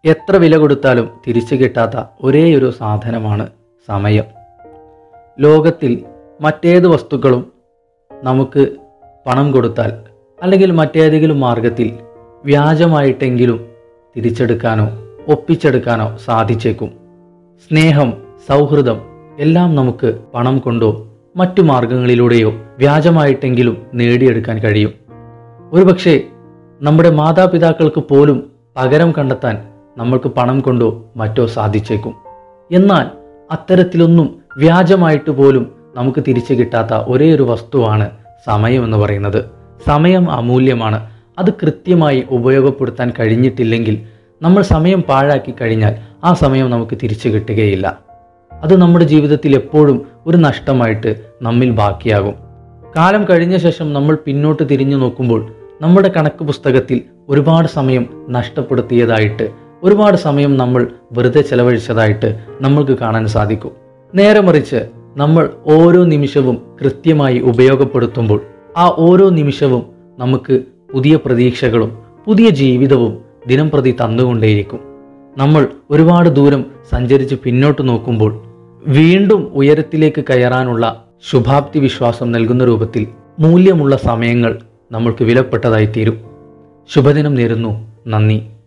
എത്ര വില കൊടുത്താലും തിരിച്ചു കിട്ടാത്ത ഒരേയൊരു സാധനമാണ് സമയം ലോകത്തിൽ മറ്റേത് വസ്തുക്കളും നമുക്ക് പണം കൊടുത്താൽ അല്ലെങ്കിൽ മറ്റേതെങ്കിലും മാർഗത്തിൽ വ്യാജമായിട്ടെങ്കിലും തിരിച്ചെടുക്കാനോ ഒപ്പിച്ചെടുക്കാനോ സാധിച്ചേക്കും സ്നേഹം സൗഹൃദം എല്ലാം നമുക്ക് പണം കൊണ്ടോ മറ്റു മാർഗങ്ങളിലൂടെയോ വ്യാജമായിട്ടെങ്കിലും നേടിയെടുക്കാൻ കഴിയും ഒരുപക്ഷെ നമ്മുടെ മാതാപിതാക്കൾക്ക് പോലും പകരം കണ്ടെത്താൻ നമ്മൾക്ക് പണം കൊണ്ടോ മറ്റോ സാധിച്ചേക്കും എന്നാൽ അത്തരത്തിലൊന്നും വ്യാജമായിട്ട് പോലും നമുക്ക് തിരിച്ചു കിട്ടാത്ത ഒരേ ഒരു വസ്തുവാണ് സമയം എന്ന് പറയുന്നത് സമയം അമൂല്യമാണ് അത് കൃത്യമായി ഉപയോഗപ്പെടുത്താൻ കഴിഞ്ഞിട്ടില്ലെങ്കിൽ നമ്മൾ സമയം പാഴാക്കി കഴിഞ്ഞാൽ ആ സമയം നമുക്ക് തിരിച്ചു കിട്ടുകയില്ല അത് നമ്മുടെ ജീവിതത്തിൽ എപ്പോഴും ഒരു നഷ്ടമായിട്ട് നമ്മിൽ ബാക്കിയാകും കാലം കഴിഞ്ഞ ശേഷം നമ്മൾ പിന്നോട്ട് തിരിഞ്ഞു നോക്കുമ്പോൾ നമ്മുടെ കണക്ക് പുസ്തകത്തിൽ ഒരുപാട് സമയം നഷ്ടപ്പെടുത്തിയതായിട്ട് ഒരുപാട് സമയം നമ്മൾ വെറുതെ ചെലവഴിച്ചതായിട്ട് നമ്മൾക്ക് കാണാൻ സാധിക്കും നേരെ മറിച്ച് നമ്മൾ ഓരോ നിമിഷവും കൃത്യമായി ഉപയോഗപ്പെടുത്തുമ്പോൾ ആ ഓരോ നിമിഷവും നമുക്ക് പുതിയ പ്രതീക്ഷകളും പുതിയ ജീവിതവും ദിനം പ്രതി തന്നുകൊണ്ടേയിരിക്കും നമ്മൾ ഒരുപാട് ദൂരം സഞ്ചരിച്ച് പിന്നോട്ട് നോക്കുമ്പോൾ വീണ്ടും ഉയരത്തിലേക്ക് കയറാനുള്ള ശുഭാപ്തി വിശ്വാസം നൽകുന്ന രൂപത്തിൽ മൂല്യമുള്ള സമയങ്ങൾ നമ്മൾക്ക് വിലപ്പെട്ടതായി തീരും ശുഭദിനം നേരുന്നു നന്ദി